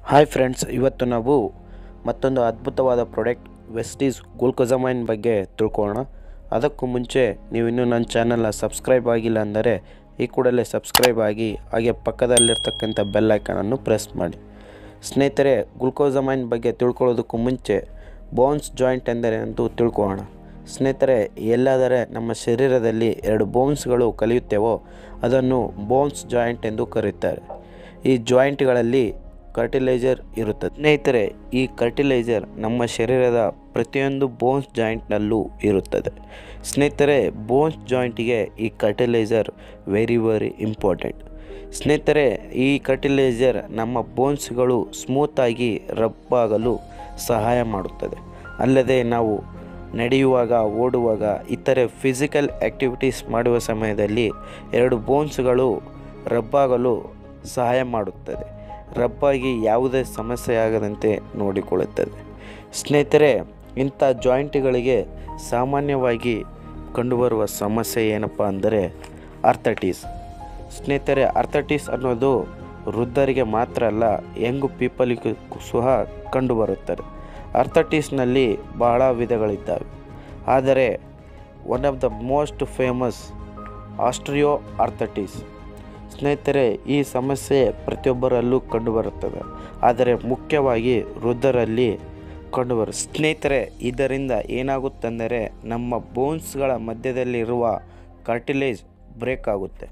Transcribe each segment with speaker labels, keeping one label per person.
Speaker 1: hi friends ಇವತ್ತು ನಾವು ಮತ್ತೊಂದು ಅದ್ಭುತವಾದ ಪ್ರಾಡಕ್ಟ್ ವೆಸ್ಟೀಸ್ ಗ್ಲುಕೋಸಮೈನ್ ಬಗ್ಗೆ ತಿಳ್ಕೊಳ್ಳೋಣ ಅದಕ್ಕೂ ಮುಂಚೆ ನೀವು ಇನ್ನೂ ನನ್ನ ಚಾನಲ್ನ ಸಬ್ಸ್ಕ್ರೈಬ್ ಆಗಿಲ್ಲ ಅಂದರೆ ಈ ಕೂಡಲೇ ಸಬ್ಸ್ಕ್ರೈಬ್ ಆಗಿ ಹಾಗೆ ಪಕ್ಕದಲ್ಲಿರ್ತಕ್ಕಂಥ ಬೆಲ್ ಐಕನನ್ನು ಪ್ರೆಸ್ ಮಾಡಿ ಸ್ನೇಹಿತರೆ ಗ್ಲುಕೋಸಮೈನ್ ಬಗ್ಗೆ ತಿಳ್ಕೊಳ್ಳೋದಕ್ಕೂ ಮುಂಚೆ ಬೋನ್ಸ್ ಜಾಯಿಂಟ್ ಎಂದರೆ ಎಂದು ತಿಳ್ಕೊಳ್ಳೋಣ ಸ್ನೇಹಿತರೆ ಎಲ್ಲಾದರೆ ನಮ್ಮ ಶರೀರದಲ್ಲಿ ಎರಡು ಬೋನ್ಸ್ಗಳು ಕಲಿಯುತ್ತೇವೋ ಅದನ್ನು ಬೋನ್ಸ್ ಜಾಯಿಂಟ್ ಎಂದು ಕರೆಯುತ್ತಾರೆ ಈ ಜಾಯಿಂಟ್ಗಳಲ್ಲಿ ಕರ್ಟಿಲೈಜರ್ ಇರುತ್ತದೆ ಸ್ನೇಹಿತರೆ ಈ ಕರ್ಟಿಲೈಜರ್ ನಮ್ಮ ಶರೀರದ ಪ್ರತಿಯೊಂದು ಬೋನ್ಸ್ ಜಾಯಿಂಟ್ನಲ್ಲೂ ಇರುತ್ತದೆ ಸ್ನೇಹಿತರೆ ಬೋನ್ಸ್ ಜಾಯಿಂಟಿಗೆ ಈ ಕರ್ಟಿಲೈಜರ್ ವೆರಿ ವೆರಿ ಇಂಪಾರ್ಟೆಂಟ್ ಸ್ನೇಹಿತರೆ ಈ ಕರ್ಟಿಲೈಜರ್ ನಮ್ಮ ಬೋನ್ಸ್ಗಳು ಸ್ಮೂತಾಗಿ ರಬ್ ಆಗಲು ಸಹಾಯ ಮಾಡುತ್ತದೆ ಅಲ್ಲದೆ ನಾವು ನಡೆಯುವಾಗ ಓಡುವಾಗ ಇತರೆ ಫಿಸಿಕಲ್ ಆ್ಯಕ್ಟಿವಿಟೀಸ್ ಮಾಡುವ ಸಮಯದಲ್ಲಿ ಎರಡು ಬೋನ್ಸ್ಗಳು ರಬ್ಬಾಗಲು ಸಹಾಯ ಮಾಡುತ್ತದೆ ರಬ್ಬಾಗಿ ಯಾವುದೇ ಸಮಸ್ಯೆ ಆಗದಂತೆ ನೋಡಿಕೊಳ್ಳುತ್ತದೆ ಸ್ನೇಹಿತರೆ ಇಂಥ ಜಾಯಿಂಟ್ಗಳಿಗೆ ಸಾಮಾನ್ಯವಾಗಿ ಕಂಡುಬರುವ ಸಮಸ್ಯೆ ಏನಪ್ಪ ಅಂದರೆ ಅರ್ಥಟೀಸ್ ಸ್ನೇಹಿತರೆ ಅರ್ಥಟೀಸ್ ಅನ್ನೋದು ವೃದ್ಧರಿಗೆ ಮಾತ್ರ ಅಲ್ಲ ಯಂಗ್ ಪೀಪಲಿಗೂ ಸಹ ಕಂಡುಬರುತ್ತದೆ ಅರ್ಥಟೀಸ್ನಲ್ಲಿ ಬಹಳ ವಿಧಗಳಿದ್ದಾವೆ ಆದರೆ one of the most famous osteoarthritis ಸ್ನೇಹಿತರೆ ಈ ಸಮಸ್ಯೆ ಪ್ರತಿಯೊಬ್ಬರಲ್ಲೂ ಕಂಡುಬರುತ್ತದೆ ಆದರೆ ಮುಖ್ಯವಾಗಿ ವೃದ್ಧರಲ್ಲಿ ಕಂಡುಬರು ಸ್ನೇಹಿತರೆ ಇದರಿಂದ ಏನಾಗುತ್ತೆಂದರೆ ನಮ್ಮ ಬೋನ್ಸ್ಗಳ ಮಧ್ಯದಲ್ಲಿರುವ ಕಾರ್ಟಿಲೇಜ್ ಬ್ರೇಕ್ ಆಗುತ್ತೆ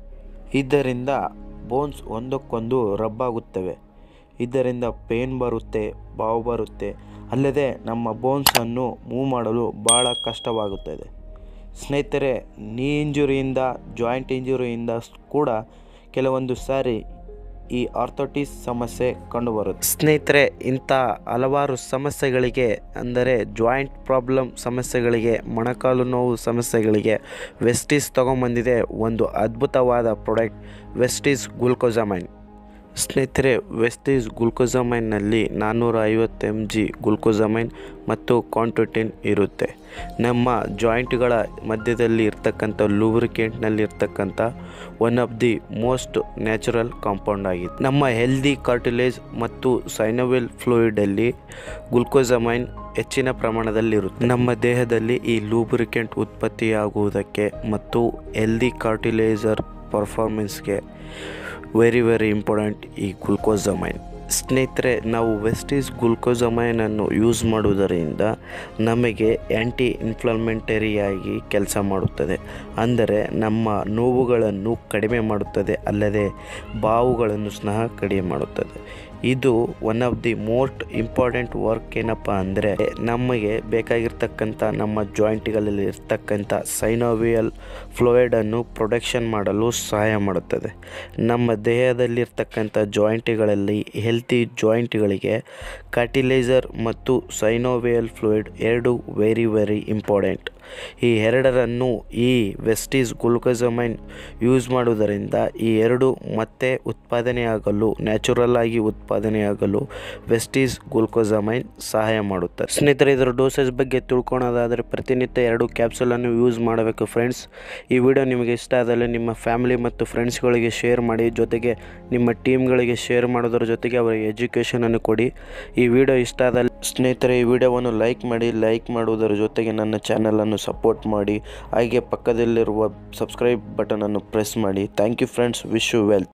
Speaker 1: ಇದರಿಂದ ಬೋನ್ಸ್ ಒಂದಕ್ಕೊಂದು ರಬ್ಬಾಗುತ್ತವೆ ಇದರಿಂದ ಪೇನ್ ಬರುತ್ತೆ ಬಾವು ಬರುತ್ತೆ ಅಲ್ಲದೆ ನಮ್ಮ ಬೋನ್ಸನ್ನು ಮೂವ್ ಮಾಡಲು ಭಾಳ ಕಷ್ಟವಾಗುತ್ತದೆ ಸ್ನೇಹಿತರೆ ನೀ ಇಂಜುರಿಯಿಂದ ಜಾಯಿಂಟ್ ಇಂಜುರಿಯಿಂದ ಕೂಡ ಕೆಲವೊಂದು ಸಾರಿ ಈ ಆರ್ಥೋಟಿಸ್ ಸಮಸ್ಯೆ ಕಂಡುಬರುತ್ತೆ ಸ್ನೇಹಿತರೆ ಇಂಥ ಹಲವಾರು ಸಮಸ್ಯೆಗಳಿಗೆ ಅಂದರೆ ಜಾಯಿಂಟ್ ಪ್ರಾಬ್ಲಮ್ ಸಮಸ್ಯೆಗಳಿಗೆ ಮೊಣಕಾಲು ನೋವು ಸಮಸ್ಯೆಗಳಿಗೆ ವೆಸ್ಟೀಸ್ ತೊಗೊಂಬಂದಿದೆ ಒಂದು ಅದ್ಭುತವಾದ ಪ್ರಾಡಕ್ಟ್ ವೆಸ್ಟೀಸ್ ಗ್ಲುಕೋಸಮೈನ್ ಸ್ನೇಹಿತರೆ ವೆಸ್ಟೀಸ್ ಗ್ಲುಕೋಸಮೈನ್ನಲ್ಲಿ ನಾನ್ನೂರ ಐವತ್ತು ಎಮ್ ಜಿ ಗ್ಲುಕೋಸಮೈನ್ ಮತ್ತು ಕಾಂಟೋಟಿನ್ ಇರುತ್ತೆ ನಮ್ಮ ಜಾಯಿಂಟ್ಗಳ ಮಧ್ಯದಲ್ಲಿ ಇರ್ತಕ್ಕಂಥ ಲೂಬ್ರಿಕೆಂಟ್ನಲ್ಲಿ ಇರ್ತಕ್ಕಂಥ one of the most natural compound ಆಗಿದೆ ನಮ್ಮ ಹೆಲ್ದಿ ಕಾರ್ಟಿಲೇಜ್ ಮತ್ತು ಸೈನೋವೆಲ್ ಫ್ಲೂಯಿಡಲ್ಲಿ ಗ್ಲುಕೋಸಮೈನ್ ಹೆಚ್ಚಿನ ಪ್ರಮಾಣದಲ್ಲಿರುತ್ತೆ ನಮ್ಮ ದೇಹದಲ್ಲಿ ಈ ಲೂಬ್ರಿಕೆಂಟ್ ಉತ್ಪತ್ತಿಯಾಗುವುದಕ್ಕೆ ಮತ್ತು ಹೆಲ್ದಿ ಕಾರ್ಟಿಲೇಜರ್ ಪರ್ಫಾರ್ಮೆನ್ಸ್ಗೆ ವೆರಿ ವೆರಿ ಇಂಪಾರ್ಟೆಂಟ್ ಈ ಗ್ಲುಕೋಸಮೈನ್ ಸ್ನೇಹಿತರೆ ನಾವು ವೆಸ್ಟೀಸ್ ಗ್ಲುಕೋಸಮೈನನ್ನು ಯೂಸ್ ಮಾಡುವುದರಿಂದ ನಮಗೆ ಆ್ಯಂಟಿ ಇನ್ಫ್ಲಮೆಂಟರಿಯಾಗಿ ಕೆಲಸ ಮಾಡುತ್ತದೆ ಅಂದರೆ ನಮ್ಮ ನೋವುಗಳನ್ನು ಕಡಿಮೆ ಮಾಡುತ್ತದೆ ಅಲ್ಲದೆ ಬಾವುಗಳನ್ನು ಸಹ ಕಡಿಮೆ ಮಾಡುತ್ತದೆ ಇದು one of the most important work ಏನಪ್ಪ ಅಂದರೆ ನಮಗೆ ಬೇಕಾಗಿರ್ತಕ್ಕಂಥ ನಮ್ಮ ಜಾಯಿಂಟ್ಗಳಲ್ಲಿ ಇರ್ತಕ್ಕಂಥ ಸೈನೋವಿಯಲ್ ಫ್ಲೂಯಿಡನ್ನು ಪ್ರೊಡಕ್ಷನ್ ಮಾಡಲು ಸಹಾಯ ಮಾಡುತ್ತದೆ ನಮ್ಮ ದೇಹದಲ್ಲಿರ್ತಕ್ಕಂಥ ಜಾಯಿಂಟ್ಗಳಲ್ಲಿ ಹೆಲ್ತಿ ಜಾಯಿಂಟ್ಗಳಿಗೆ ಕಾರ್ಟಿಲೈಸರ್ ಮತ್ತು ಸೈನೋವಿಯಲ್ ಫ್ಲೂಯಿಡ್ ಎರಡು ವೆರಿ ವೆರಿ ಇಂಪಾರ್ಟೆಂಟ್ ಈ ಎರಡರನ್ನು ಈ ವೆಸ್ಟೀಸ್ ಗ್ಲುಕೋಸಮೈನ್ ಯೂಸ್ ಮಾಡುವುದರಿಂದ ಈ ಎರಡು ಮತ್ತೆ ಉತ್ಪಾದನೆಯಾಗಲು ನ್ಯಾಚುರಲ್ ಆಗಿ ಉತ್ಪಾದನೆಯಾಗಲು ವೆಸ್ಟೀಸ್ ಗ್ಲುಕೋಸಮೈನ್ ಸಹಾಯ ಮಾಡುತ್ತದೆ ಸ್ನೇಹಿತರೆ ಇದರ ಡೋಸೇಜ್ ಬಗ್ಗೆ ತಿಳ್ಕೊಳೋದಾದರೆ ಪ್ರತಿನಿತ್ಯ ಎರಡು ಕ್ಯಾಪ್ಸೂಲನ್ನು ಯೂಸ್ ಮಾಡಬೇಕು ಫ್ರೆಂಡ್ಸ್ ಈ ವಿಡಿಯೋ ನಿಮಗೆ ಇಷ್ಟ ಆದಲ್ಲಿ ನಿಮ್ಮ ಫ್ಯಾಮಿಲಿ ಮತ್ತು ಫ್ರೆಂಡ್ಸ್ಗಳಿಗೆ ಶೇರ್ ಮಾಡಿ ಜೊತೆಗೆ ನಿಮ್ಮ ಟೀಮ್ಗಳಿಗೆ ಶೇರ್ ಮಾಡೋದ್ರ ಜೊತೆಗೆ ಅವರಿಗೆ ಎಜುಕೇಷನನ್ನು ಕೊಡಿ ಈ ವಿಡಿಯೋ ಇಷ್ಟ ಆದಲ್ಲಿ ಸ್ನೇಹಿತರೆ ಈ ವಿಡಿಯೋವನ್ನು ಲೈಕ್ ಮಾಡಿ ಲೈಕ್ ಮಾಡುವುದರ ಜೊತೆಗೆ ನನ್ನ ಚಾನಲನ್ನು ಸಪೋರ್ಟ್ ಮಾಡಿ ಹಾಗೆ ಪಕ್ಕದಲ್ಲಿರುವ ಸಬ್ಸ್ಕ್ರೈಬ್ ಬಟನನ್ನು ಪ್ರೆಸ್ ಮಾಡಿ thank you friends wish you well